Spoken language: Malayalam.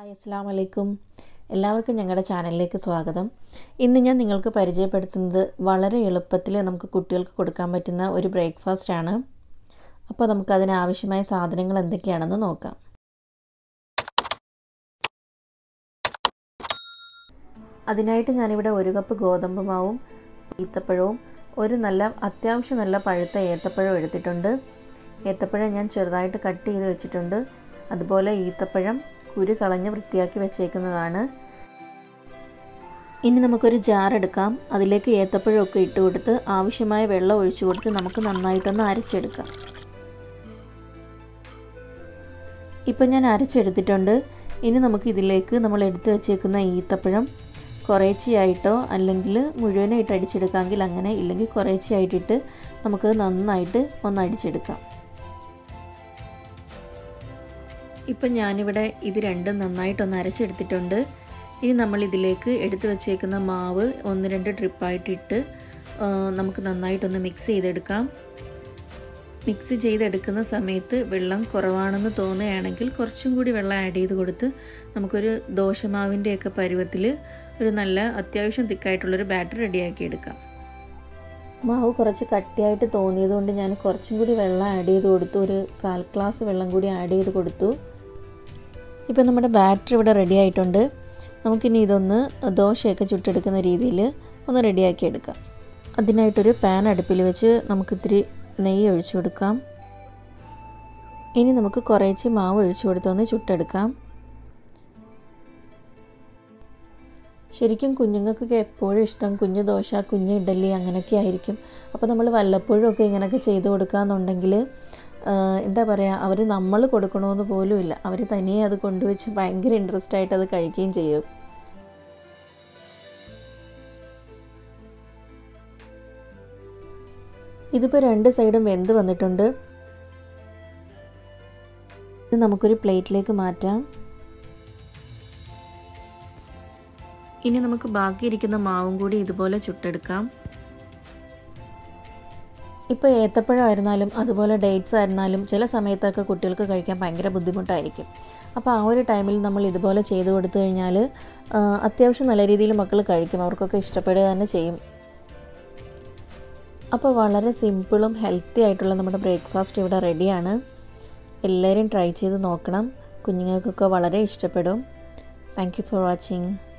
ഹായ് അസ്സാം വലൈക്കും എല്ലാവർക്കും ഞങ്ങളുടെ ചാനലിലേക്ക് സ്വാഗതം ഇന്ന് ഞാൻ നിങ്ങൾക്ക് പരിചയപ്പെടുത്തുന്നത് വളരെ എളുപ്പത്തിൽ നമുക്ക് കുട്ടികൾക്ക് കൊടുക്കാൻ പറ്റുന്ന ഒരു ബ്രേക്ക്ഫാസ്റ്റ് ആണ് അപ്പോൾ നമുക്ക് അതിനാവശ്യമായ സാധനങ്ങൾ എന്തൊക്കെയാണെന്ന് നോക്കാം അതിനായിട്ട് ഞാനിവിടെ ഒരു കപ്പ് ഗോതമ്പ് മാവും ഈത്തപ്പഴവും ഒരു നല്ല അത്യാവശ്യം നല്ല പഴുത്ത ഏത്തപ്പഴം എടുത്തിട്ടുണ്ട് ഏത്തപ്പഴം ഞാൻ ചെറുതായിട്ട് കട്ട് ചെയ്ത് വെച്ചിട്ടുണ്ട് അതുപോലെ ഈത്തപ്പഴം കുരു കളഞ്ഞ് വൃത്തിയാക്കി വെച്ചേക്കുന്നതാണ് ഇനി നമുക്കൊരു ജാർ എടുക്കാം അതിലേക്ക് ഏത്തപ്പഴമൊക്കെ ഇട്ട് കൊടുത്ത് ആവശ്യമായ വെള്ളം ഒഴിച്ചു കൊടുത്ത് നമുക്ക് നന്നായിട്ടൊന്ന് അരച്ചെടുക്കാം ഇപ്പം ഞാൻ അരച്ചെടുത്തിട്ടുണ്ട് ഇനി നമുക്ക് ഇതിലേക്ക് നമ്മൾ എടുത്തു വെച്ചേക്കുന്ന ഈത്തപ്പഴം കുറേച്ചയായിട്ടോ അല്ലെങ്കിൽ മുഴുവനായിട്ട് അടിച്ചെടുക്കാമെങ്കിൽ അങ്ങനെ ഇല്ലെങ്കിൽ കുറേച്ചയായിട്ടിട്ട് നമുക്ക് നന്നായിട്ട് ഒന്ന് അടിച്ചെടുക്കാം ഇപ്പം ഞാനിവിടെ ഇത് രണ്ടും നന്നായിട്ടൊന്ന് അരച്ചെടുത്തിട്ടുണ്ട് ഇനി നമ്മൾ ഇതിലേക്ക് എടുത്തു വച്ചേക്കുന്ന മാവ് ഒന്ന് രണ്ട് ട്രിപ്പായിട്ടിട്ട് നമുക്ക് നന്നായിട്ടൊന്ന് മിക്സ് ചെയ്തെടുക്കാം മിക്സ് ചെയ്തെടുക്കുന്ന സമയത്ത് വെള്ളം കുറവാണെന്ന് തോന്നുകയാണെങ്കിൽ കുറച്ചും കൂടി വെള്ളം ആഡ് ചെയ്ത് കൊടുത്ത് നമുക്കൊരു ദോശമാവിൻ്റെയൊക്കെ പരുവത്തിൽ ഒരു നല്ല അത്യാവശ്യം തിക്കായിട്ടുള്ളൊരു ബാറ്റർ റെഡിയാക്കി എടുക്കാം മാവ് കുറച്ച് കട്ടിയായിട്ട് തോന്നിയതുകൊണ്ട് ഞാൻ കുറച്ചും കൂടി വെള്ളം ആഡ് ചെയ്ത് കൊടുത്തു ഒരു കാൽ ഗ്ലാസ് വെള്ളം കൂടി ആഡ് ചെയ്ത് കൊടുത്തു ഇപ്പം നമ്മുടെ ബാറ്റർ ഇവിടെ റെഡി ആയിട്ടുണ്ട് നമുക്കിനി ഇതൊന്ന് ദോശയൊക്കെ ചുട്ടെടുക്കുന്ന രീതിയിൽ ഒന്ന് റെഡിയാക്കി എടുക്കാം അതിനായിട്ടൊരു പാൻ അടുപ്പിൽ വെച്ച് നമുക്കിത്തിരി നെയ്യ് ഒഴിച്ചു കൊടുക്കാം ഇനി നമുക്ക് കുറേച്ച് മാവ് ഒഴിച്ചു കൊടുത്തൊന്ന് ചുട്ടെടുക്കാം ശരിക്കും കുഞ്ഞുങ്ങൾക്കൊക്കെ എപ്പോഴും ഇഷ്ടം കുഞ്ഞു ദോശ കുഞ്ഞു ഇഡലി അങ്ങനെയൊക്കെ ആയിരിക്കും അപ്പോൾ നമ്മൾ വല്ലപ്പോഴും ഒക്കെ ഇങ്ങനെയൊക്കെ ചെയ്തു കൊടുക്കുകയെന്നുണ്ടെങ്കിൽ എന്താ പറയുക അവർ നമ്മൾ കൊടുക്കണമെന്ന് പോലും ഇല്ല അവർ തനിയെ അത് കൊണ്ടുവച്ച് ഭയങ്കര ഇൻട്രസ്റ്റ് ആയിട്ട് അത് കഴിക്കുകയും ചെയ്യും ഇതിപ്പോൾ രണ്ട് സൈഡും വെന്ത് വന്നിട്ടുണ്ട് ഇത് നമുക്കൊരു പ്ലേറ്റിലേക്ക് മാറ്റാം ഇനി നമുക്ക് ബാക്കിയിരിക്കുന്ന മാവും കൂടി ഇതുപോലെ ചുട്ടെടുക്കാം ഇപ്പോൾ ഏത്തപ്പഴമായിരുന്നാലും അതുപോലെ ഡേറ്റ്സ് ആയിരുന്നാലും ചില സമയത്തൊക്കെ കുട്ടികൾക്ക് കഴിക്കാൻ ഭയങ്കര ബുദ്ധിമുട്ടായിരിക്കും അപ്പോൾ ആ ഒരു ടൈമിൽ നമ്മൾ ഇതുപോലെ ചെയ്തു കൊടുത്തു കഴിഞ്ഞാൽ അത്യാവശ്യം നല്ല രീതിയിൽ മക്കൾ കഴിക്കും അവർക്കൊക്കെ ഇഷ്ടപ്പെടുക തന്നെ ചെയ്യും അപ്പോൾ വളരെ സിമ്പിളും ഹെൽത്തി ആയിട്ടുള്ള നമ്മുടെ ബ്രേക്ക്ഫാസ്റ്റ് ഇവിടെ റെഡിയാണ് എല്ലാവരും ട്രൈ ചെയ്ത് നോക്കണം കുഞ്ഞുങ്ങൾക്കൊക്കെ വളരെ ഇഷ്ടപ്പെടും താങ്ക് യു ഫോർ വാച്ചിങ്